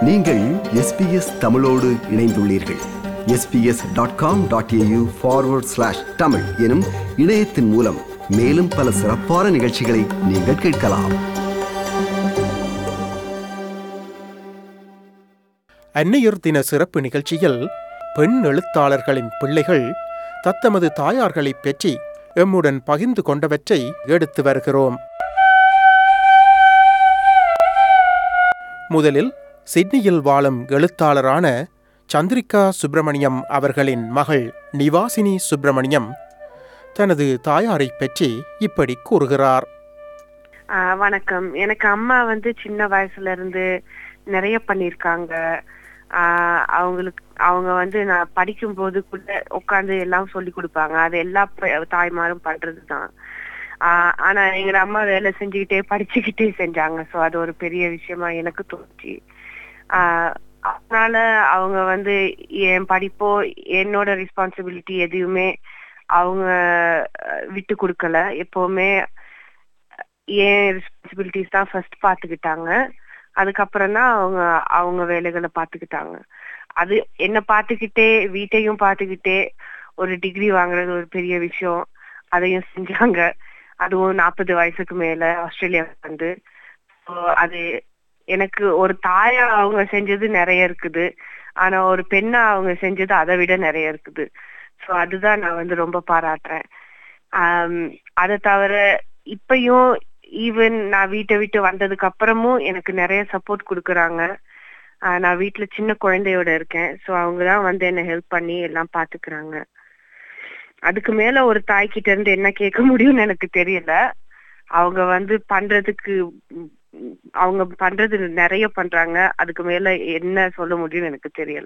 நீங்கள் எஸ்பிஎஸ் தமிழோடு இணைந்துள்ளீர்கள் SBS dot com dot au forward slash Tamil எனும் இணையத்தின் மூலம் மேலும் பல சிறப்பான நிகழ்ச்சிகளை நீங்கள் கேட்கலாம் அன்னையர் தின சிறப்பு நிகழ்ச்சியில் பெண் எழுத்தாளர்களின் பிள்ளைகள் தத்தமது தாயார்களைப் பற்றி எம்முடன் பகிர்ந்து கொண்டவற்றை எடுத்து வருகிறோம் முதலில் சிட்னியில் வாழும் எழுத்தாளரான சந்திரிகா சுப்பிரமணியம் அவர்களின் மகள் நிவாசினி சுப்பிரமணியம் தனது தாயாரைப் பற்றி இப்படி கூறுகிறார் ஆ, வணக்கம் எனக்கு அம்மா வந்து சின்ன வயசுல இருந்து நிறைய பண்ணிருக்காங்க அவங்களுக்கு அவங்க வந்து நான் படிக்கும் போது கூட உட்காந்து எல்லாம் சொல்லி கொடுப்பாங்க அது எல்லா ப- தாய்மாரும் பண்றதுதான் ஆஹ் ஆனா எங்க அம்மா வேலை செஞ்சுக்கிட்டே படிச்சுக்கிட்டே செஞ்சாங்க சோ அது ஒரு பெரிய விஷயமா எனக்கு தோணுச்சு ஆஹ் அதனால அவங்க வந்து என் படிப்போ என்னோட ரெஸ்பான்சிபிலிட்டி எதையுமே அவங்க அஹ், விட்டு கொடுக்கல எப்பவுமே என் ரெஸ்பான்சிபிலிட்டிஸ் தான் ஃபர்ஸ்ட் பாத்துக்கிட்டாங்க அதுக்கப்புறம் தான் அவங்க அவங்க வேலைகளை பாத்துக்கிட்டாங்க அது என்ன பாத்துக்கிட்டே வீட்டையும் பாத்துக்கிட்டே ஒரு டிகிரி வாங்குறது ஒரு பெரிய விஷயம் அதையும் செஞ்சாங்க அதுவும் நாற்பது வயசுக்கு மேல ஆஸ்திரேலியா வந்து So, அது எனக்கு ஒரு தாயா அவங்க செஞ்சது நிறைய இருக்குது ஆனா ஒரு பெண்ணா அவங்க செஞ்சது அதை விட நிறைய இருக்குது சோ அதுதான் நான் வந்து ரொம்ப பாராட்டுறேன் ஆம், அதை தவிர இப்பயும் ஈவன் நான் வீட்டை விட்டு வந்ததுக்கு அப்புறமும் எனக்கு நிறைய சப்போர்ட் கொடுக்குறாங்க ஆஹ் நான் வீட்ல சின்ன குழந்தையோட இருக்கேன் சோ அவங்க தான் வந்து என்ன ஹெல்ப் பண்ணி எல்லாம் பாத்துக்கிறாங்க அதுக்கு மேல ஒரு தாய் கிட்ட இருந்து என்ன கேட்க முடியும்னு எனக்கு தெரியல அவங்க வந்து பண்றதுக்கு ம், ம், அவங்க பண்றது நிறைய பண்றாங்க அதுக்கு மேல என்ன சொல்ல முடியும்னு எனக்கு தெரியல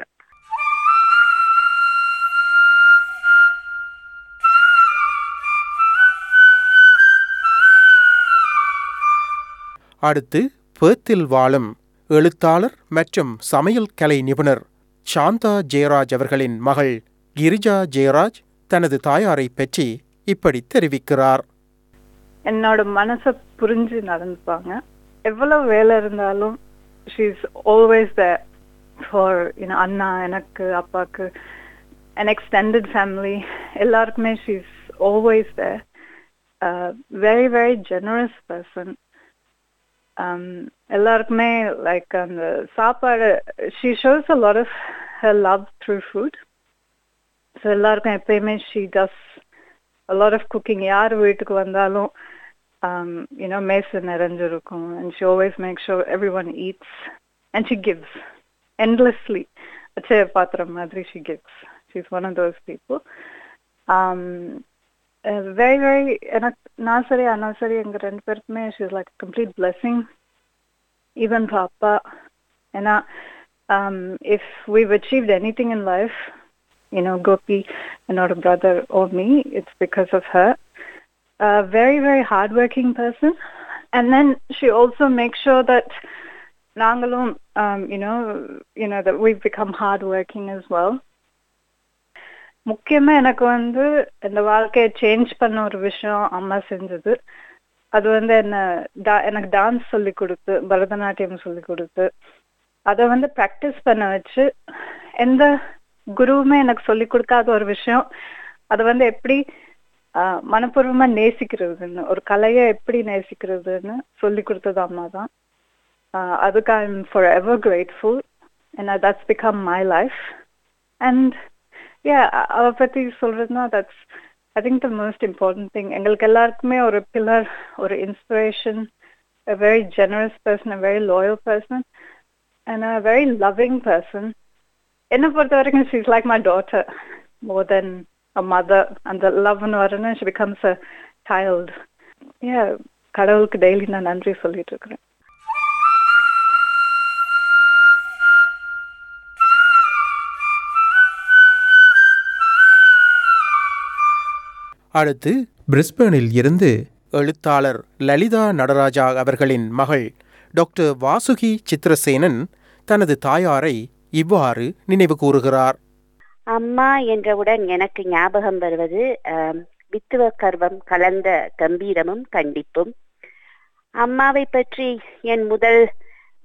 அடுத்து பேத்தில் வாழும் எழுத்தாளர் மற்றும் சமையல் கலை நிபுணர் சாந்தா ஜெயராஜ் அவர்களின் மகள் கிரிஜா ஜெயராஜ் தனது தாயாரைப் பற்றி இப்படி தெரிவிக்கிறார் என்னோட மனசை புரிஞ்சு நடந்துப்பாங்க எவ்வளவு வேலை இருந்தாலும் she's always the for you know அண்ணா எனக்கு அப்பாக்கு an extended family எல்லாருக்குமே she's always the very very generous person எல்லாருக்குமே லைக் அந்த சாப்பாடு she shows a lot of her love through food so எல்லாருக்கும் எப்பயுமே she does a lot of cooking யார் வீட்டுக்கு வந்தாலும் um, you know மேசை நிறைஞ்சிருக்கும் and she always makes sure everyone eats and she gives endlessly அச்சய பாத்திரம் மாதிரி she gives she's one of those people um, uh, very very எனக்கு நான் சரி அண்ணா சரி எங்க ரெண்டு பேருக்குமே she's like a complete blessing even for அப்பா ஏன்னா um, if we've achieved anything in life you know, Gopi and not a brother or me. It's because of her. A very, very hardworking person. And then she also makes sure that Nangalum, um, you know, you know, that we've become hardworking as well. முக்கியமா எனக்கு வந்து இந்த வாழ்க்கையை change பண்ண ஒரு விஷயம் அம்மா செஞ்சது அது வந்து என்ன டா- எனக்கு டான்ஸ் சொல்லி கொடுத்து பரதநாட்டியம் சொல்லி கொடுத்து அதை வந்து ப்ராக்டிஸ் பண்ண வச்சு எந்த குருவுமே எனக்கு சொல்லி கொடுக்காத ஒரு விஷயம் அது வந்து எப்படி ஆஹ், மனப்பூர்வமா நேசிக்கிறதுன்னு ஒரு கலையை எப்படி நேசிக்கிறதுன்னு சொல்லி கொடுத்தது அம்மா தான் ஆஹ், அதுக்கு I am forever grateful and that's become my life and yeah அவ பத்தி சொல்றதுன்னா that's I think the most important thing எங்களுக்கு எல்லாருக்குமே ஒரு பில்லர் ஒரு inspiration a very generous person, a very loyal person, and a very loving person. என்ன பொறுத்த வரைக்கும் she's like my daughter more than a mother அந்த லவ்னு வரணும் she becomes a child yeah கடவுளுக்கு டெய்லி நான் நன்றி சொல்லிட்டு இருக்கிறேன் அடுத்து பிரிஸ்பேனில் இருந்து எழுத்தாளர் லலிதா நடராஜா அவர்களின் மகள் டாக்டர் வாசுகி சித்திரசேனன் தனது தாயாரை இவ்வாறு நினைவு கூறுகிறார் அம்மா என்றவுடன் எனக்கு ஞாபகம் வருவது ஆம், வித்துவ கர்வம் கலந்த கம்பீரமும் கண்டிப்பும் அம்மாவை பற்றி என் முதல்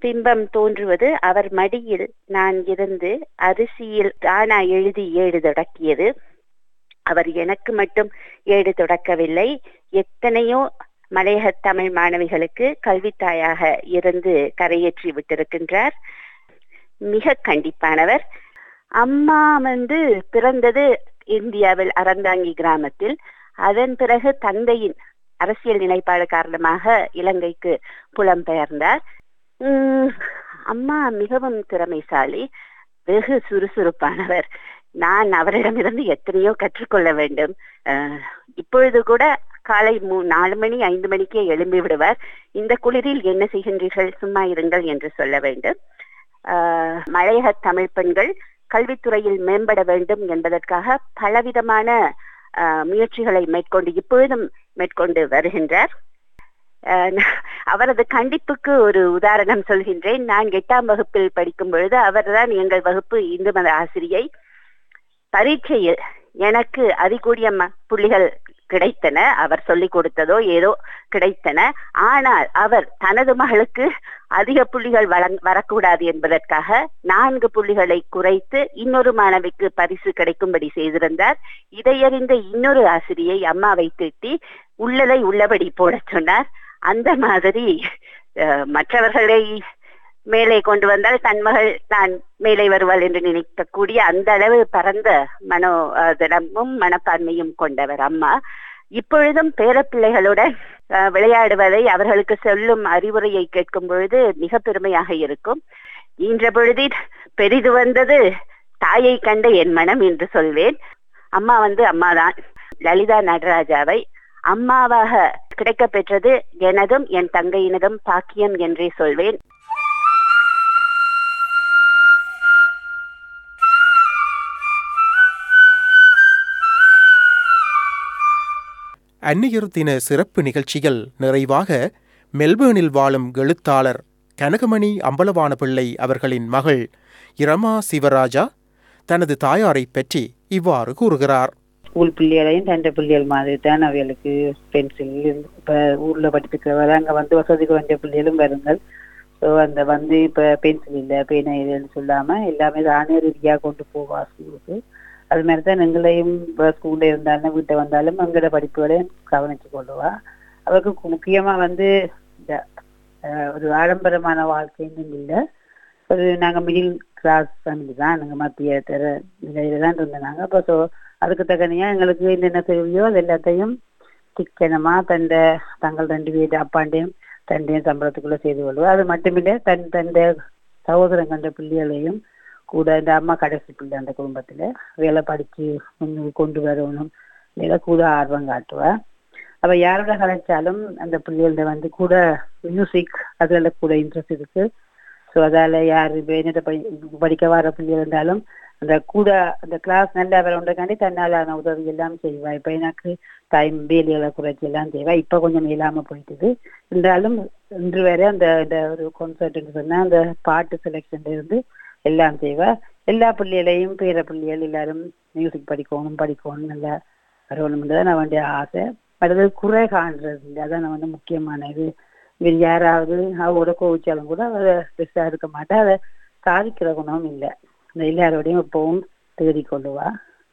பிம்பம் தோன்றுவது அவர் மடியில் நான் இருந்து அரிசியில் தானா எழுதி ஏடு தொடக்கியது அவர் எனக்கு மட்டும் ஏடு தொடக்கவில்லை எத்தனையோ மலையக தமிழ் மாணவிகளுக்கு கல்வித்தாயாக இருந்து கரையேற்றி விட்டிருக்கின்றார் மிக கண்டிப்பானவர் அம்மா வந்து பிறந்தது இந்தியாவில் அறந்தாங்கி கிராமத்தில் அதன் பிறகு தந்தையின் அரசியல் நிலைப்பாடு காரணமாக இலங்கைக்கு புலம்பெயர்ந்தார் உம் அம்மா மிகவும் திறமைசாலி வெகு சுறுசுறுப்பானவர் நான் அவரிடமிருந்து எத்தனையோ கற்றுக்கொள்ள வேண்டும் அஹ், இப்பொழுது கூட காலை மூ நாலு மணி ஐந்து மணிக்கே எழும்பி விடுவார் இந்த குளிரில் என்ன செய்கின்றீர்கள் சும்மா இருங்கள் என்று சொல்ல வேண்டும் ஆஹ், மலையக தமிழ் பெண்கள் கல்வித்துறையில் மேம்பட வேண்டும் என்பதற்காக பலவிதமான ஆஹ், முயற்சிகளை மேற்கொண்டு இப்பொழுதும் மேற்கொண்டு வருகின்றார் ஆஹ், அவரது கண்டிப்புக்கு ஒரு உதாரணம் சொல்கின்றேன் நான் எட்டாம் வகுப்பில் படிக்கும் பொழுது அவர்தான் எங்கள் வகுப்பு இந்து மத ஆசிரியை பரீட்சையில் எனக்கு அதிகூடிய ம- புள்ளிகள் கிடைத்தன அவர் சொல்லிக் கொடுத்ததோ ஏதோ கிடைத்தன ஆனால் அவர் தனது மகளுக்கு அதிக புள்ளிகள் வழங் வரக்கூடாது என்பதற்காக நான்கு புள்ளிகளை குறைத்து இன்னொரு மாணவிக்கு பரிசு கிடைக்கும்படி செய்திருந்தார் இதையறிந்த இன்னொரு ஆசிரியை அம்மாவை திட்டி உள்ளதை உள்ளபடி போடச் சொன்னார் அந்த மாதிரி அஹ், மற்றவர்களை மேலே கொண்டு வந்தால் தன் மகள் நான் மேலே வருவாள் என்று நினைக்கக்கூடிய அந்த அளவு பரந்த மனோ அஹ், திடமும் மனப்பான்மையும் கொண்டவர் அம்மா இப்பொழுதும் பேரப்பிள்ளைகளுடன் அஹ், விளையாடுவதை அவர்களுக்கு சொல்லும் அறிவுரையை கேட்கும் பொழுது மிக பெருமையாக இருக்கும் இன்ற பொழுதில் பெரிது வந்தது தாயை கண்ட என் மனம் என்று சொல்வேன் அம்மா வந்து அம்மாதான் லலிதா நடராஜாவை அம்மாவாக கிடைக்கப் பெற்றது எனதும் என் தங்கையினதும் பாக்கியம் என்றே சொல்வேன் அந்நியர் தின சிறப்பு நிகழ்ச்சிகள் நிறைவாக மெல்பேர்னில் வாழும் எழுத்தாளர் கனகமணி அம்பலவான பிள்ளை அவர்களின் மகள் இரமா சிவராஜா தனது தாயாரைப் பற்றி இவ்வாறு கூறுகிறார் ஸ்கூல் பிள்ளைகளையும் தண்டை பிள்ளைகள் மாதிரி தான் அவைகளுக்கு பென்சில் இப்போ ஊரில் படிப்பிக்கிறவர் அங்கே வந்து வசதிக்கு வந்த பிள்ளைகளும் வருங்கள் ஸோ அந்த வந்து இப்போ பென்சில் இல்லை பேனை இல்லைன்னு சொல்லாமல் எல்லாமே தானே ரீதியாக கொண்டு போவா ஸ்கூலுக்கு அது மாதிரி தான் எங்களையும் இப்போ ஸ்கூலில் இருந்தாலும் வீட்டை வந்தாலும் எங்களோட படிப்புகளையும் கவனித்து கொள்ளுவா அவருக்கு முக்கியமாக வந்து இந்த அஹ், ஒரு ஆடம்பரமான வாழ்க்கைன்னு இல்லை ஒரு நாங்கள் மிடில் கிளாஸ் ஃபேமிலி தான் நாங்கள் மத்திய தர நிலையில தான் இருந்தோம் நாங்கள் அப்போ ஸோ அதுக்கு தக்கனையா எங்களுக்கு என்னென்ன தேவையோ அது எல்லாத்தையும் சிக்கனமா தண்ட தங்கள் ரெண்டு பேர் அப்பாண்டையும் தண்டையும் சம்பளத்துக்குள்ள செய்து கொள்வோம் அது மட்டுமில்லை தன் தந்த சகோதரன் கண்ட பிள்ளைகளையும் கூட இந்த அம்மா கடைசி பிள்ளை அந்த குடும்பத்துல வேலை படிச்சு முன்னுக்கு கொண்டு வரணும் வேலை கூட ஆர்வம் காட்டுவா அவ யாரோட கலைச்சாலும் அந்த பிள்ளைகள வந்து கூட மியூசிக் அதுல கூட இன்ட்ரெஸ்ட் இருக்கு ஸோ அதால யார் என்னட்ட படி படிக்க வர பிள்ளைகள் இருந்தாலும் அந்த கூட அந்த கிளாஸ் நல்லா வரவுண்டக்காண்டி தன்னாலான உதவி எல்லாம் செய்வா இப்ப எனக்கு டைம் வேலைகளை குறைச்சி எல்லாம் செய்வா இப்ப கொஞ்சம் இல்லாம போயிட்டுது இருந்தாலும் இன்று வரை அந்த இந்த ஒரு கான்சர்ட்னு சொன்னா அந்த பாட்டு செலெக்ஷன்ல இருந்து எல்லாம் செய்வா எல்லா பிள்ளைகளையும் பேர பிள்ளைகள் எல்லாரும் மியூசிக் படிக்கணும் படிக்கணும் நல்லா வரணும்ன்றதான் நான் வேண்டிய ஆசை அடுத்தது குறை காண்றது இல்லை அதான் நான் வந்து முக்கியமான இது இவர் யாராவது அவரோட கோவிச்சாலும் கூட அதை பெருசா இருக்க மாட்டா அதை சாதிக்கிற குணம் இல்லை இந்த எல்லாரோடையும் எப்பவும் தேடி கொள்ளுவா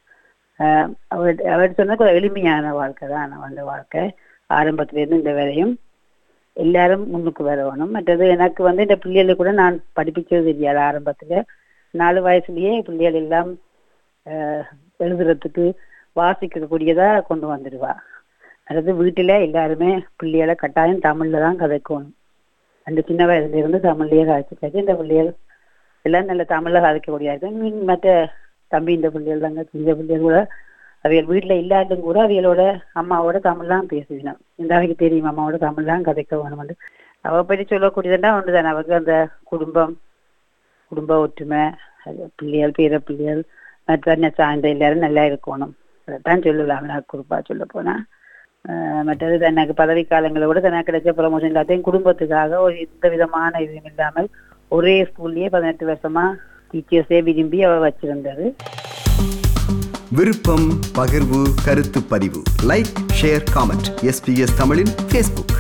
ஆஹ் அவர் அவர் சொன்னது ஒரு எளிமையான வாழ்க்கை தான் அந்த வாழ்க்கை ஆரம்பத்துல இருந்து இந்த வரையும் எல்லாரும் முன்னுக்கு வரணும் மற்றது எனக்கு வந்து இந்த பிள்ளைகளை கூட நான் படிப்பிச்சது தெரியாது ஆரம்பத்துல நாலு வயசுலயே பிள்ளைகள் எல்லாம் ஆஹ் எழுதுறதுக்கு வாசிக்கக்கூடியதா கொண்டு வந்துடுவா அதாவது வீட்டுல எல்லாருமே பிள்ளைகளை கட்டாயம் தமிழ்ல தான் கதைக்கணும் அந்த சின்ன வயசுல இருந்து தமிழ்லயே காய்ச்சி காய்ச்சி இந்த பிள்ளைகள் எல்லாம் நல்ல தமிழ்ல கதைக்கக்கூடியது மீன் மற்ற தம்பி இந்த பிள்ளைகள் தாங்க இந்த பிள்ளைகள் கூட அவைகள் வீட்டுல இல்லாட்டும் கூட அவைகளோட அம்மாவோட தமிழ் தான் பேசுவினோம் இந்த அவைக்கு தெரியும் அம்மாவோட தமிழ் தான் கதைக்க வேணும் அவ பற்றி சொல்லக்கூடியதுன்னா ஒன்றுதானே அவங்க அந்த குடும்பம் குடும்ப ஒற்றுமை அது பிள்ளைகள் பேர பிள்ளைகள் மற்ற என்ன சார்ந்த எல்லாரும் நல்லா இருக்கணும் அதைத்தான் சொல்லலாம் நான் குறிப்பா சொல்ல போனா ஆஹ் மற்றது தனக்கு பதவி காலங்களை விட தனக்கு கிடைச்ச ப்ரமோஷன் எல்லாத்தையும் குடும்பத்துக்காக ஒரு எந்த விதமான இதுவும் இல்லாமல் ஒரே ஸ்கூல்லயே பதினெட்டு வருஷமா டீச்சர்ஸே விரும்பி அவ வச்சிருந்தது விருப்பம் பகிர்வு கருத்து பதிவு லைக் ஷேர் காமெண்ட் எஸ்பிஎஸ் தமிழின் ஃபேஸ்புக்